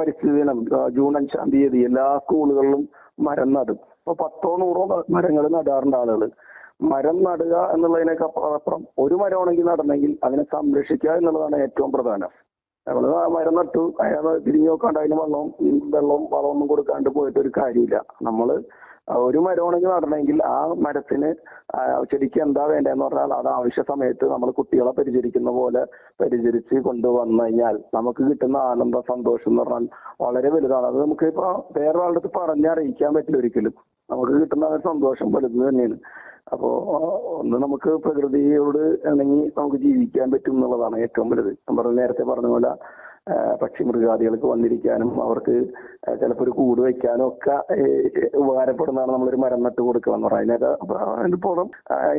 പരിസ്ഥിതി ദിനം ആ, ജൂൺ അഞ്ചാം തീയതി എല്ലാ സ്കൂളുകളിലും മരം നടും ഇപ്പൊ പത്തോ നൂറോ മരങ്ങൾ നടാറുണ്ട് ആളുകൾ മരം നടുക എന്നുള്ളതിനൊക്കെ അപ്പുറം ഒരു മരമാണെങ്കിൽ നടണമെങ്കിൽ അതിനെ സംരക്ഷിക്കുക എന്നുള്ളതാണ് ഏറ്റവും പ്രധാനം നമ്മൾ ആ മരം നട്ടു അയാൾ തിരിഞ്ഞു നോക്കാണ്ട് അതിന് വെള്ളവും ഉം, വെള്ളവും വളമൊന്നും കൊടുക്കാണ്ട് പോയിട്ട് ഒരു കാര്യമില്ല നമ്മൾ ഒരു മരമാണെങ്കിൽ നടണമെങ്കിൽ ആ മരത്തിന് ആ ചെടിക്ക് എന്താ വേണ്ടതെന്ന് പറഞ്ഞാൽ അത് ആവശ്യ സമയത്ത് നമ്മൾ കുട്ടികളെ പരിചരിക്കുന്ന പോലെ പരിചരിച്ച് കൊണ്ടുവന്നു കഴിഞ്ഞാൽ നമുക്ക് കിട്ടുന്ന ആനന്ദ സന്തോഷം എന്ന് പറഞ്ഞാൽ വളരെ വലുതാണ് അത് നമുക്ക് ഇപ്പൊ വേറൊരാളുടെ അടുത്ത് പറഞ്ഞറിയിക്കാൻ പറ്റില്ല ഒരിക്കലും നമുക്ക് കിട്ടുന്ന ആ ഒരു സന്തോഷം വലുത് തന്നെയാണ് അപ്പോ ആ, ഒന്ന് നമുക്ക് പ്രകൃതിയോട് ഇണങ്ങി നമുക്ക് ജീവിക്കാൻ പറ്റും എന്നുള്ളതാണ് ഏറ്റവും വലുത് ഞാൻ പറഞ്ഞ നേരത്തെ പറഞ്ഞ പോലെ ആ, പക്ഷി മൃഗാദികൾക്ക് വന്നിരിക്കാനും അവർക്ക് ചിലപ്പോൾ ഒരു കൂട് വെക്കാനും ഒക്കെ ഏ, ഉപകാരപ്പെടുന്നതാണ് നമ്മളൊരു മരം നട്ട് കൊടുക്കുക എന്ന് പറയുന്നത് അതിനൊക്കെ അതിന്റെ പുറം